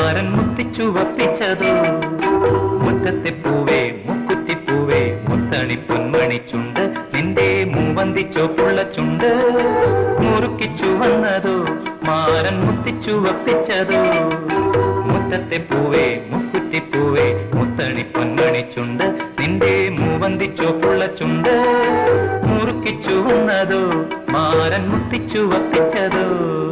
മാരൻ മുത്തിച്ചു വപ്പിച്ചതോ മുറ്റത്തെ പൂവേ മുക്കുറ്റിപ്പൂവേ മുത്തണി പൊന്മണി ചുണ്ട് നിന്റെ മൂവന്തി ചോപ്പുള്ള ചുണ്ട് മുറുക്കിച്ചു വന്നതോ മാരൻ മുത്തിച്ചു വപ്പിച്ചതോ മുറ്റത്തെ പൂവേ മുക്കുറ്റിപ്പൂവേ മുത്തണി പൊന്മണി ചുണ്ട് നിന്റെ മൂവന്തി ചോപ്പുള്ള ചുണ്ട് മുറുക്കിച്ചു വന്നതോ മാരൻ മുത്തിച്ചു വപ്പിച്ചതോ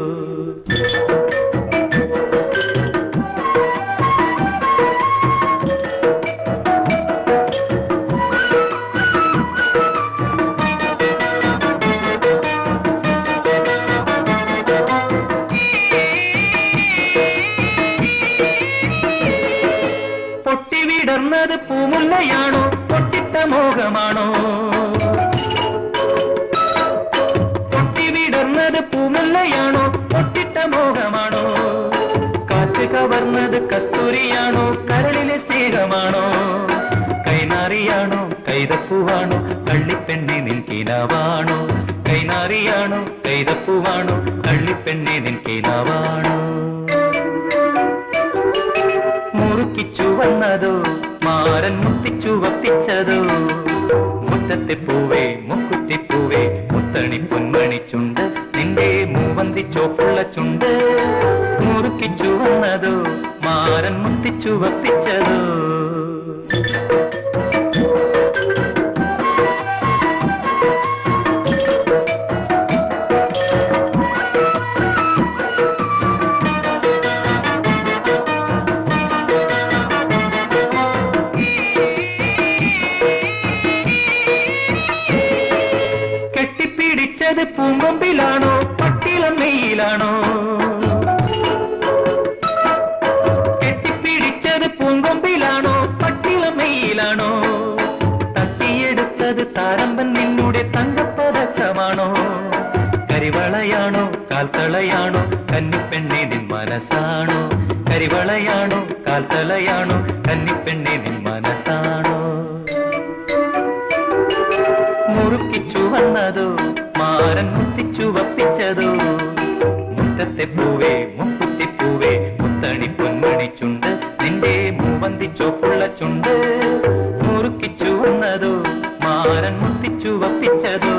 പൊട്ടിവിടർന്നത് പൂമുല്ലയാണോ പൊട്ടിട്ട മോഹമാണോ പൊട്ടിവിടർന്നത് പൂമുല്ലയാണോ പൊട്ടിട്ട മോഹമാണോ കാറ്റ് കവർന്നത് കസ്തൂരിയാണോ കരളിലെ സ്നേഹമാണോ കൈനാറിയാണോ കൈതപ്പൂവാണോ കള്ളിപ്പെണ്ണെ നിൻ കിനാവാണോ കൈനാറിയാണോ കൈതപ്പൂവാണോ കള്ളിപ്പെണ്ണെ നിൻ കിനാവാണോ മുറുക്കിച്ചു വന്നതോ മാരൻ മുത്തിച്ചു വപ്പിച്ചതോ മുറ്റത്തെ പൂവേ മുക്കുറ്റിപ്പൂവേ മുത്തണി പൊന്മണി ചുണ്ട് നിന്റെ മൂവന്തി ചോപ്പുള്ള ചുണ്ട് മുറുക്കിച്ചു വന്നതോ മാരൻ മുത്തിച്ചു വപ്പിച്ചതോ കെട്ടിപ്പിടിച്ചത് പൂങ്കൊമ്പിലാണോ പട്ടിളമ്മയിലാണോ കെട്ടിപ്പിടിച്ചത് പൂങ്കൊമ്പിലാണോ പട്ടിളമ്മയിലാണോ തട്ടിയെടുത്തത് താരമ്പൻ നിന്നുടെ തങ്കപ്പതക്കമാണോ കരിവളയാണോ കാൽത്തളയാണോ കന്നിപ്പെണ്ണെ നിൻ മനസ്സാണോ കരിവളയാണോ കാൽത്തളയാണോ കന്നിപ്പെണ്ണെ നിൻ മനസ്സാണോ മുറുക്കിച്ചു വന്നതോ മാരൻ മുത്തിച്ചു വപ്പിച്ചതോ മുറ്റത്തെ പൂവേ മുക്കുറ്റിപ്പൂവേ മുത്തണി പൊന്മണി ചുണ്ട് നിന്റെ മൂവന്തി ചോപ്പുള്ള ചുണ്ട് മുറുക്കിച്ചു വന്നതോ മാരൻ മുത്തിച്ചു വപ്പിച്ചതോ